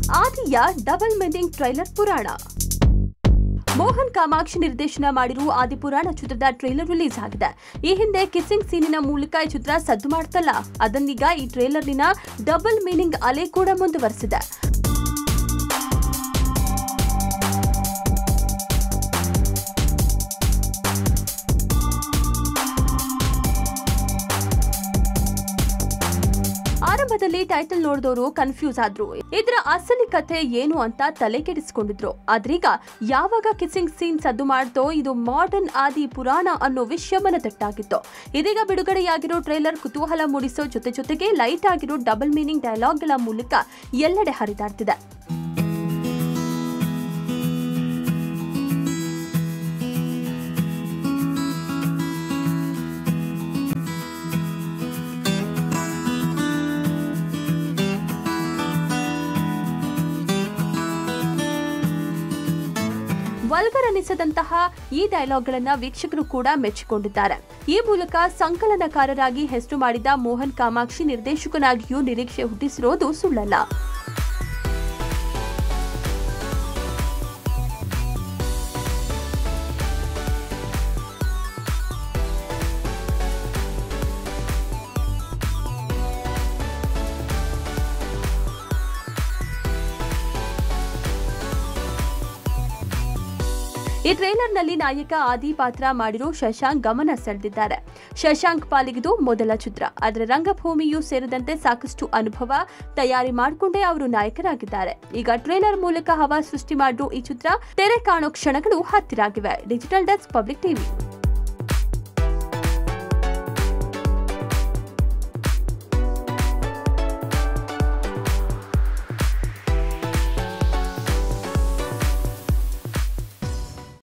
ಆದಿಯ double meaning trailer ಪುರಾಣ ಮೋಹನ್ ಕಾಮಾಕ್ಷಿ ನಿರ್ದೇಶನ ಮಾಡಿರುವ ಆದಿಪುರಾಣ ಚಿತ್ರದ ಟ್ರೇಲರ್ ರಿಲೀಸ್ ಆಗಿದೆ ಈ ಹಿಂದೆ ಕಿಸ್ಸಿಂಗ್ ಸೀನಿನ ಮೂಲಕ ಈ ಚಿತ್ರ ಸದ್ದು ಮಾಡ್ತಲ್ಲ ಅದನ್ನೀಗ ಈ ಟ್ರೇಲರ್ನಿನ ಡಬಲ್ ಮೀನಿಂಗ್ ಅಲೆ ಕೂಡ ಮುಂದುವರೆಸಿದೆ ಆರಂಭದಲ್ಲಿ ಟೈಟಲ್ ನೋಡಿದವರು ಕನ್ಫ್ಯೂಸ್ ಆದ್ರು ಇದರ ಅಸಲಿ ಕಥೆ ಏನು ಅಂತ ತಲೆ ಕೆಡಿಸಿಕೊಂಡಿದ್ರು ಆದ್ರೀಗ ಯಾವಾಗ ಕಿಸ್ಸಿಂಗ್ ಸೀನ್ ಸದ್ದು ಮಾಡ್ತೋ ಇದು ಮಾಡರ್ನ್ ಆದಿ ಪುರಾಣ ಅನ್ನೋ ವಿಷಯ ಮನದಟ್ಟಾಗಿತ್ತು ಇದೀಗ ಬಿಡುಗಡೆಯಾಗಿರೋ ಟ್ರೇಲರ್ ಕುತೂಹಲ ಮೂಡಿಸೋ ಜೊತೆ ಜೊತೆಗೆ ಲೈಟ್ ಆಗಿರೋ ಡಬಲ್ ಮೀನಿಂಗ್ ಡೈಲಾಗ್ಗಳ ಮೂಲಕ ಎಲ್ಲೆಡೆ ಹರಿದಾಡ್ತಿದೆ ವಲ್ಗರ್ ಅನಿಸದಂತಹ ಈ ಡೈಲಾಗ್ಗಳನ್ನ ವೀಕ್ಷಕರು ಕೂಡ ಮೆಚ್ಚಿಕೊಂಡಿದ್ದಾರೆ ಈ ಮೂಲಕ ಸಂಕಲನಕಾರರಾಗಿ ಹೆಸರು ಮಾಡಿದ ಮೋಹನ್ ಕಾಮಾಕ್ಷಿ ನಿರ್ದೇಶಕನಾಗಿಯೂ ನಿರೀಕ್ಷೆ ಹುಟ್ಟಿಸಿರೋದು ಸುಳ್ಳಲ್ಲ ಈ ಟ್ರೈಲರ್ನಲ್ಲಿ ನಾಯಕ ಆದಿ ಪಾತ್ರ ಮಾಡಿರೋ ಶಶಾಂಕ್ ಗಮನ ಸೆಳೆದಿದ್ದಾರೆ ಶಶಾಂಕ್ ಪಾಲಿಗಿದು ಮೊದಲ ಚಿತ್ರ ಆದರೆ ರಂಗಭೂಮಿಯೂ ಸೇರಿದಂತೆ ಸಾಕಷ್ಟು ಅನುಭವ ತಯಾರಿ ಮಾಡಿಕೊಂಡೇ ಅವರು ನಾಯಕರಾಗಿದ್ದಾರೆ ಈಗ ಟ್ರೇಲರ್ ಮೂಲಕ ಹವಾ ಸೃಷ್ಟಿ ಮಾಡಿರೋ ಈ ಚಿತ್ರ ತೆರೆ ಕಾಣೋ ಕ್ಷಣಗಳು ಹತ್ತಿರಾಗಿವೆ ಡಿಜಿಟಲ್ ಡೆಸ್ಕ್ ಪಬ್ಲಿಕ್ ಟಿವಿ